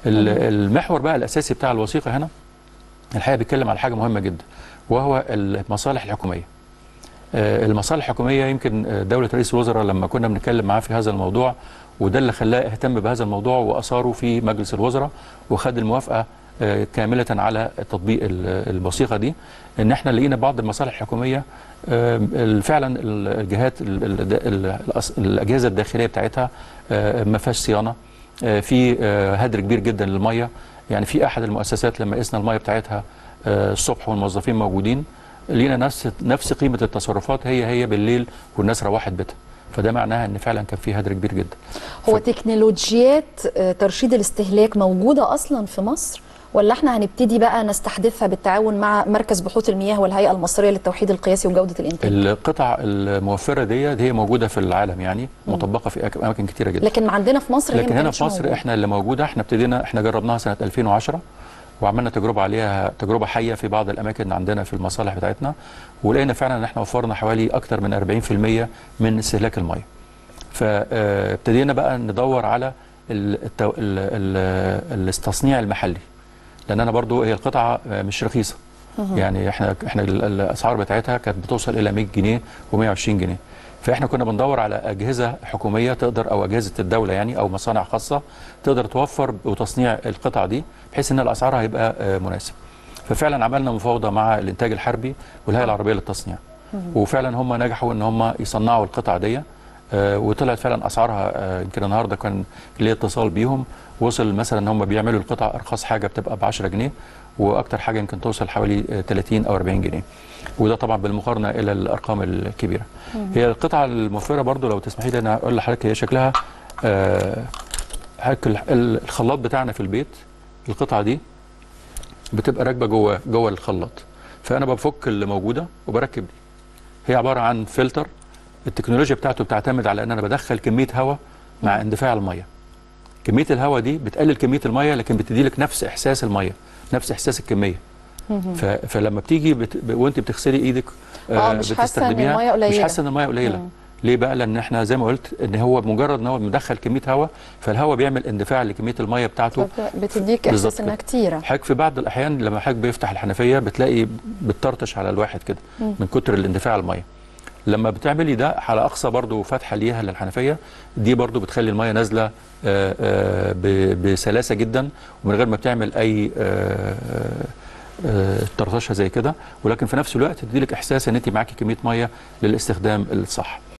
ال- المحور بقى الاساسي بتاع الوثيقه هنا الحقيقه بيتكلم على حاجه مهمه جدا وهو المصالح الحكوميه آه، المصالح الحكوميه يمكن آه، دوله رئيس الوزراء لما كنا بنتكلم معاه في هذا الموضوع وده اللي خلاه يهتم بهذا الموضوع واثاره في مجلس الوزراء وخد الموافقه آه، كامله على تطبيق ال- الوثيقه دي ان احنا لقينا بعض المصالح الحكوميه آه، ال- فعلا ال- الجهات ال- ال- ال- الأص- الاجهزه الداخليه بتاعتها آه، ما فيهاش صيانه آه، في آه، هدر كبير جدا للميه يعني في احد المؤسسات لما قسنا الميه بتاعتها آه، الصبح والموظفين موجودين لقينا نفس نفس قيمه التصرفات هي هي بالليل والناس روحت بيتها فده معناها ان فعلا كان في هدر كبير جدا هو تكنولوجيات آه، ترشيد الاستهلاك موجودة أصلا في مصر ولا احنا هنبتدي بقى نستحدثها بالتعاون مع مركز بحوث المياه والهيئة المصرية للتوحيد القياسي وجودة الإنتاج القطع الموفره دي هي موجوده في العالم يعني مطبقه في أك- اماكن كتيره جدا لكن عندنا في مصر هي لكن ما هنا كانتش في مصر موجودة. احنا اللي موجوده احنا ابتدينا احنا جربناها سنه 2010 وعملنا تجربه عليها تجربه حيه في بعض الاماكن عندنا في المصالح بتاعتنا ولقينا فعلا ان احنا وفرنا حوالي اكتر من 40% من استهلاك الميه. فابتدينا بقى ندور على ال- التو... ال... ال... التصنيع المحلي لان انا برضو هي القطعه مش رخيصه يعني احنا احنا ال- الاسعار بتاعتها كانت بتوصل الى 100 جنيه و120 جنيه فاحنا كنا بندور على اجهزه حكوميه تقدر او اجهزه الدوله يعني او مصانع خاصه تقدر توفر وتصنيع القطع دي بحيث ان الاسعار هيبقى آه، مناسب ففعلا عملنا مفاوضه مع الانتاج الحربي والهيئه العربيه للتصنيع وفعلا هم نجحوا ان هم يصنعوا القطع دي آه، وطلعت فعلا اسعارها آه، يمكن النهارده كان لي اتصال بيهم وصل مثلا ان هم بيعملوا القطع ارخص حاجه بتبقى ب 10 جنيه واكتر حاجه يمكن توصل حوالي آه، 30 او 40 جنيه وده طبعا بالمقارنه الى الارقام الكبيره هي القطعه الموفره برضو لو تسمحي لي انا اقول لحضرتك هي شكلها آه، حضرتك ال- ال- الخلاط بتاعنا في البيت القطعه دي بتبقى راكبه جوه جوه الخلاط فانا بفك اللي موجوده وبركب دي هي عباره عن فلتر التكنولوجيا بتاعته بتعتمد على ان انا بدخل كميه هواء مع اندفاع الميه كميه الهواء دي بتقلل كميه الميه لكن بتدي لك نفس احساس الميه نفس احساس الكميه ف... فلما بتيجي بت... ب... وانت بتغسلي ايدك آه، مش حاسة إن المية قليلة. مش حاسه ان الميه قليله مم. ليه بقى لان احنا زي ما قلت ان هو مجرد ان هو مدخل كميه هواء فالهواء بيعمل اندفاع لكميه الميه بتاعته بتديك بالظبط إحساس إنها كده. كتيرة حضرتك في بعض الاحيان لما حضرتك بيفتح الحنفيه بتلاقي بتطرطش على الواحد كده من كتر الاندفاع الميه لما بتعملي ده على اقصى برضو فتحه ليها للحنفيه دي برضو بتخلي الميه نازله آه، آه، ب- بسلاسه جدا ومن غير ما بتعمل اي آه، آه، طرطشه زي كده ولكن في نفس الوقت تديلك احساس ان انت معاكي كميه ميه للاستخدام الصح